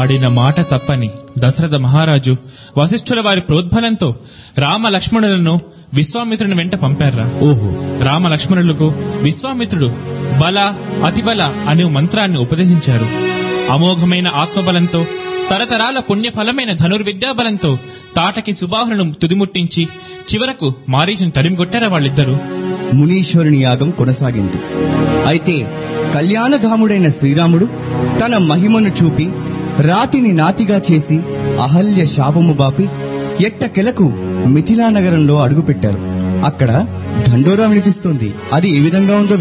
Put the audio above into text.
ఆడిన మాట తప్పని దశరథ మహారాజు వశిష్ఠుల వారి ప్రోద్బలంతో రామ లక్ష్మణులను విశ్వామిత్రుని వెంట పంపారా ఓహో రామ లక్ష్మణులకు విశ్వామిత్రుడు బల అతిబల అనే మంత్రాన్ని ఉపదేశించారు అమోఘమైన ఆత్మబలంతో తరతరాల పుణ్యఫలమైన ధనుర్విద్యా బలంతో తాటకి సుబాహులను తుదిముట్టించి చివరకు మారీచును తరిమికొట్టారా వాళ్ళిద్దరూ మునీశ్వరుని యాగం కొనసాగింది అయితే కళ్యాణధాముడైన శ్రీరాముడు తన మహిమను చూపి రాతిని నాతిగా చేసి అహల్య శాపము బాపి ఎట్టకెలకు మిథిలా నగరంలో అడుగుపెట్టారు అక్కడ దండోరా వినిపిస్తోంది అది ఏ విధంగా ఉందో